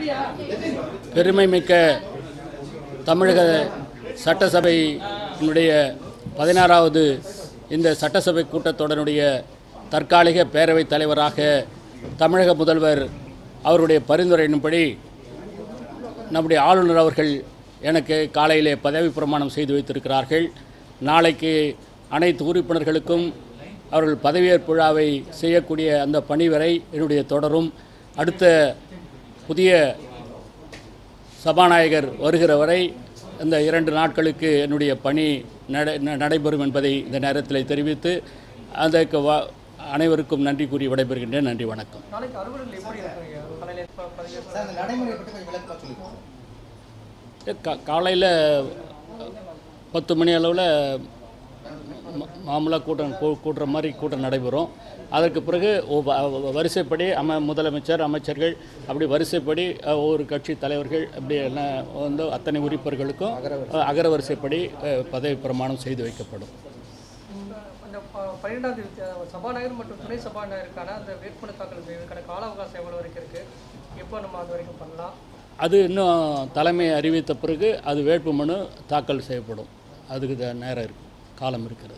பெருமைமிக்க தமிழக சட்டசபையினுடைய பதினாறாவது இந்த சட்டசபை கூட்டத்தொடருடைய தற்காலிக பேரவைத் தலைவராக தமிழக முதல்வர் அவருடைய பரிந்துரையின்படி நம்முடைய ஆளுநர் அவர்கள் எனக்கு காலையிலே பதவி பிரமாணம் செய்து வைத்திருக்கிறார்கள் நாளைக்கு அனைத்து உறுப்பினர்களுக்கும் அவர்கள் பதவியேற்பு விழாவை செய்யக்கூடிய அந்த பணி வரை என்னுடைய தொடரும் அடுத்த புதிய சபாநாயகர் வருகிற வரை இந்த இரண்டு நாட்களுக்கு என்னுடைய பணி நடை ந- நடைபெறும் என்பதை இந்த நேரத்தில் தெரிவித்து அதற்கு வ அனைவருக்கும் நன்றி கூறி விடைபெறுகின்றேன் நன்றி வணக்கம் நாளைக்கு அலுவலர்கள் எப்படி இருக்குங்க காலையில் ப- பதவியேற்பு சார் அந்த நடைமுறையை பற்றி கொஞ்சம் விளக்கமாக சொல்லுங்கள் கா காலையில் பத்து மணி அளவில் மாமூலாக கூட்டம் கூ- கூட்டுற மாதிரி கூட்டம் நடைபெறும் அதற்கு பிறகு ஒ- வ- வ- வரிசைப்படி அம முதலமைச்சர் அமைச்சர்கள் அப்படி வரிசைப்படி அஹ், ஒவ்வொரு கட்சி தலைவர்கள் அப்படி எல்லாம் வந்து அத்தனை உறுப்பினர்களுக்கும் அஹ், அகர வரிசைப்படி அஹ், பதவி பிரமாணம் செய்து வைக்கப்படும் அந்த ப- பன்னிரெண்டாம் தேதி அஹ், சபாநாயகர் மற்றும் துணை சபாநாயகருக்கான அந்த வேட்புமனு தாக்கல் செய்வதற்கான கால அவகாசம் எவ்வளோ வரைக்கும் இருக்குது எப்போ நம்ம அது வரைக்கும் பண்ணலாம் அது இன்னும் தலைமை அறிவித்த பிறகு அது வேட்புமனு தாக்கல் செய்யப்படும் அதுக்கு த- நேரம் இருக்கு காலம் இருக்கிறது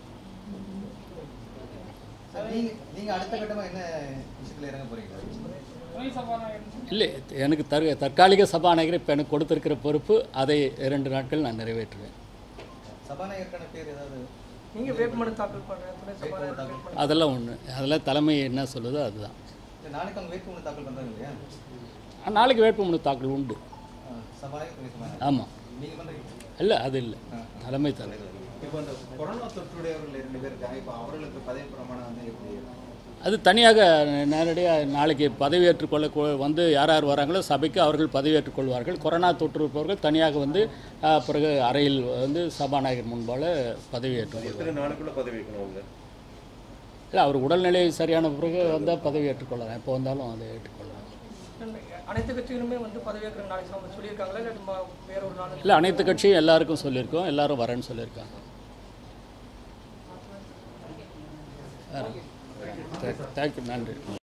சார் நீங்கள் நீங்கள் அடுத்த கட்டமாக என்ன விஷயத்தில் இறங்க போகிறீங்க இல்லை எனக்கு தற்க தற்காலிக சபாநாயகர் இப்போ எனக்கு கொடுத்திருக்கிற பொறுப்பு அதை இரண்டு நாட்கள் நான் நிறைவேற்றுவேன் சபாநாயகருக்கான பேர் ஏதாவது நீங்கள் வேட்புமனு தாக்கல் பண்ணுற துணை சபாநாயகர் வேட்புமனு அதெல்லாம் ஒன்று அதெல்லாம் தலைமை என்ன சொல்லுதோ அதுதான் இல்லை நாளைக்கு அவங்க வேட்புமனு தாக்கல் பண்ணுறாங்க இல்லையா ஆ, நாளைக்கு வேட்புமனு தாக்கல் உண்டு ஆ, சபாநாயகர் துணை சபாநாயகர் ஆமாம் நீங்கள் பண்ணுறீங்க இல்லை அது இல்லை தலைமை தலைவர் இப்போ இந்த கொரோனா தொற்றுடையவர்கள் இரண்டு பேர் இருக்காங்க இப்போ அவர்களுக்கு பதவி பிரமாணம் வந்து எப்படி அது தனியாக நேரடியாக நாளைக்கு பதவியேற்றுக் கொள்ள கொ- வந்து யார் யார் வராங்களோ சபைக்கு அவர்கள் பதவியேற்றுக் கொள்வார்கள் கொரோனா தொற்று இருப்பவர்கள் தனியாக வந்து ஆ, பிறகு அறையில் வந்து சபாநாயகர் முன்பால் பதவியேற்றுக் கொள்வார் எத்தனை நாளுக்குள்ள பதவி வைக்கணும் அவங்க இல்லை அவர் உடல்நிலை சரியான பிறகு வந்தால் பதவி ஏற்றுக்கொள்ளலாம் எப்போ வந்தாலும் அதை ஏற்றுக்கொள்ளலாம் அனைத்து கட்சிகளுமே வந்து பதவியேற்கிற நாளைக்கு நம்ம சொல்லியிருக்காங்களா இல்லை நம்ம வேற ஒரு நாள் இல்லை அனைத்து கட்சியும் எல்லாருக்கும் சொல்லியிருக்கோம் எல்லாரும் வரேன்னு சொல்லியிருக்காங்க தேங்க்யூ நன்றி